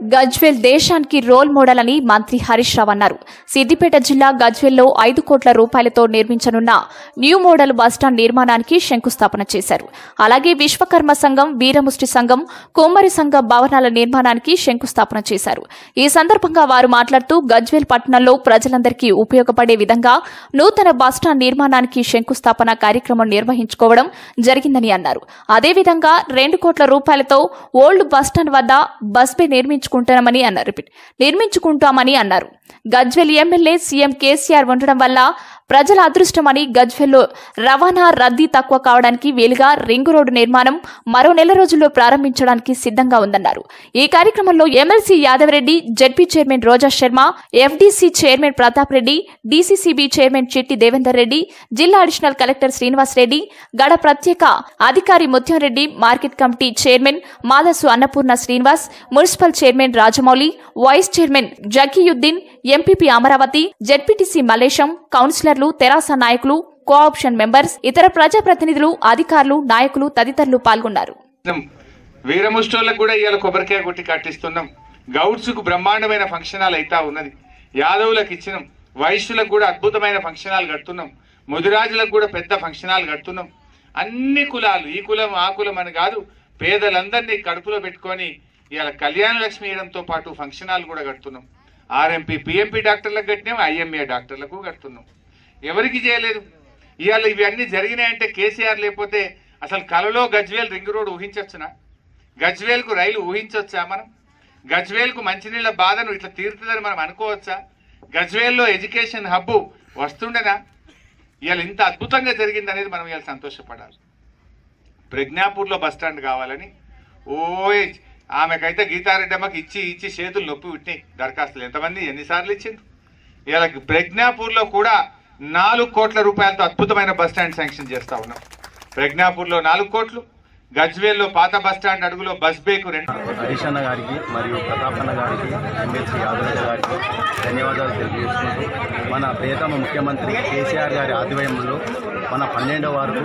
గజ్వేల్ దేశానికి role model అని మంత్రి హరీష్ రావు అన్నారు సిద్దిపేట జిల్లా గజ్వేల్లో ఐదు కోట్ల రూపాయలతో నిర్మించనున్న న్యూ మోడల్ బస్టాండ్ నిర్మాణానికి శంకుస్థాపన చేశారు అలాగే విశ్వకర్మ సంఘం వీరముష్టి సంఘం కుమ్మరి సంఘం భవనాల నిర్మాణానికి శంకుస్థాపన చేశారు ఈ సందర్భంగా వారు మాట్లాడుతూ గజ్వేల్ పట్టణంలో ప్రజలందరికీ ఉపయోగపడే విధంగా నూతన బస్టాండ్ నిర్మాణానికి శంకుస్థాపన కార్యక్రమం నిర్వహించుకోవడం జరిగిందని అన్నారు అదేవిధంగా రెండు కోట్ల రూపాయలతో ఓల్డ్ బస్టాండ్ వద్ద బస్ బే నిర్మించుకుంటామని అన్నారు రిపీట్. నిర్మించుకుంటామని అన్నారు గజ్వెల్ ఎమ్మెల్యే సీఎం కేసీఆర్ ఉండడం వల్ల ప్రజల అదృష్టమని గజ్వెల్లో రవాణా రద్దీ తక్కువ కావడానికి వీలుగా రింగ్ రోడ్డు నిర్మాణం మరో నెల రోజుల్లో ప్రారంభించడానికి సిద్ధంగా ఉందన్నారు ఈ కార్యక్రమంలో MLC Yadava Reddy ZP chairman Roja Sharma FDC chairman Pratap Reddy DCCB chairman Chitti Devender Reddy జిల్లా అడిషనల్ కలెక్టర్ శ్రీనివాస్ రెడ్డి గడ ప్రత్యేక అధికారి Muthyam Reddy market committee chairman Madasu Annapurna Srinivas municipal chairman Rajamouli vice chairman Zakiuddin MPP Amaravathi ZPTC Mallesham కౌన్సిలర్లు తెరాస నాయకులు కోఆప్షన్ మెంబర్స్ ఇతర ప్రజాప్రతినిధులు అధికారులు నాయకులు తదితరులు పాల్గొన్నారు వీరముష్టోళ్ళకు కూడా ఇవాళ కొబ్బరికాయ కొట్టి కట్టిస్తున్నాం గౌడ్స్కు బ్రహ్మాండమైన ఫంక్షన్ హాల్ అయితా ఉన్నది యాదవులకు ఇచ్చినాం వైశ్యులకు కూడా అద్భుతమైన ఫంక్షన్ హాల్ కడుతున్నాం ముదిరాజులకు కూడా పెద్ద ఫంక్షన్ హాల్ కడుతున్నాం అన్ని కులాలు ఈ కులం ఆ కులం అని కాదు పేదలందరినీ కడుపులో పెట్టుకొని ఇవాళ కళ్యాణ లక్ష్మి ఇవ్వడంతో పాటు ఫంక్షన్ హాల్ కూడా కడుతున్నాం ఆర్ఎంపీ పిఎంపీ డాక్టర్లకు కట్టినాం ఐఎంఏ డాక్టర్లకు కడుతున్నాం ఎవరికి చేయలేదు ఇవాళ ఇవన్నీ జరిగినాయంటే కేసీఆర్ లేకపోతే అసలు కలలో గజ్వేల్ రింగ్ రోడ్ ఊహించవచ్చునా గజ్వేల్కు రైలు ఊహించవచ్చా మనం గజ్వేల్కు మంచినీళ్ళ బాధను ఇట్లా తీరుతుందని మనం అనుకోవచ్చా గజ్వేల్లో ఎడ్యుకేషన్ హబ్బు వస్తుండేనా ఇవాళ ఇంత అద్భుతంగా జరిగింది అనేది మనం ఇవాళ సంతోషపడాలి ప్రజ్ఞాపూర్లో బస్ స్టాండ్ కావాలని ఓయ్ ఆమెకైతే గీతారెడ్డి అమ్మకి ఇచ్చి ఇచ్చి చేతులు నొప్పి పుట్టినాయి దరఖాస్తులు ఎంతమంది ఎన్నిసార్లు ఇచ్చిండ్రు ఇలా ప్రజ్ఞాపూర్లో కూడా నాలుగు కోట్ల రూపాయలతో అద్భుతమైన బస్ స్టాండ్ శాంక్షన్ చేస్తా ఉన్నాం ప్రజ్ఞాపూర్లో నాలుగు కోట్లు గజ్వేల్లో పాత బస్ స్టాండ్ అడుగులో బస్ బేకు రెండు హరీష్ అన్న గారికి మరియు ప్రతాప్ అన్న గారికి ఎమ్మెల్సీ యాదవ్ గారికి ధన్యవాదాలు తెలియజేసుకుంటూ మన ప్రియతమ ముఖ్యమంత్రి కేసీఆర్ గారి ఆధ్వర్యంలో మన పన్నెండవ వారు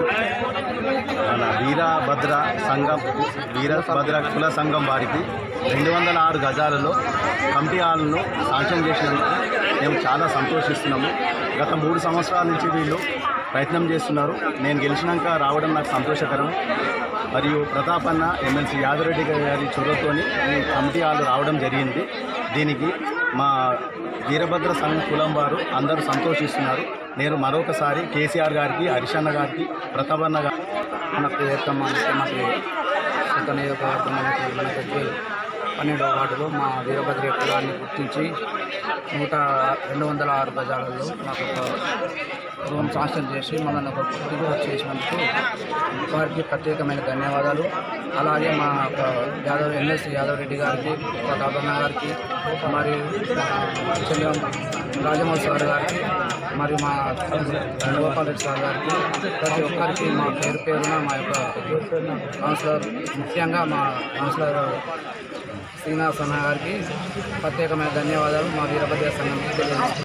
మన వీరభద్ర సంఘం వీరభద్ర కుల సంఘం వారికి రెండు వందల ఆరు గజాలలో కమిటీ హాల్ను శాంక్షన్ చేసినందుకు మేము చాలా సంతోషిస్తున్నాము గత మూడు సంవత్సరాల నుంచి వీళ్ళు ప్రయత్నం చేస్తున్నారు నేను గెలిచినాక రావడం నాకు సంతోషకరం మరియు ప్రతాప్ అన్న ఎమ్మెల్సీ యాదవరెడ్డి గారి చొరవతోని ఈ కమిటీ హాల్ రావడం జరిగింది దీనికి మా వీరభద్ర సంఘ కులం వారు అందరూ సంతోషిస్తున్నారు నేను మరొకసారి కేసీఆర్ గారికి హరిషన్న గారికి ప్రతాప్ అన్న గారికి మన ప్రియతమ ముఖ్యమంత్రి సొంత నియోజకవర్గమైనటువంటి మన గజ్వేల్ పన్నెండవ వార్డులో మా వీరభద్ర కులాన్ని గుర్తించి నూట రెండు వందల ఆరు గజాలలో నాకు ఒక రూమ్ శాంక్షన్ చేసి మమ్మల్ని ఒక దిగువ చేసినందుకు వారికి ప్రత్యేకమైన ధన్యవాదాలు అలాగే మా యొక్క యాదవ్ ఎన్ఎస్ యాదవ్ రెడ్డి గారికి ప్రతాపన్న గారికి మరియు మా చెల్లెం రాజమౌళి సార్ గారికి మరియు మా గోపాల్ రెడ్డి సార్ గారికి ప్రతి ఒక్కరికి మా పేరు పేరున మా యొక్క కౌన్సిలర్ ముఖ్యంగా మా కౌన్సిలర్ శ్రీనివాస్ అన్న గారికి ప్రత్యేకమైన ధన్యవాదాలు మా వీరభద్ర సంఘం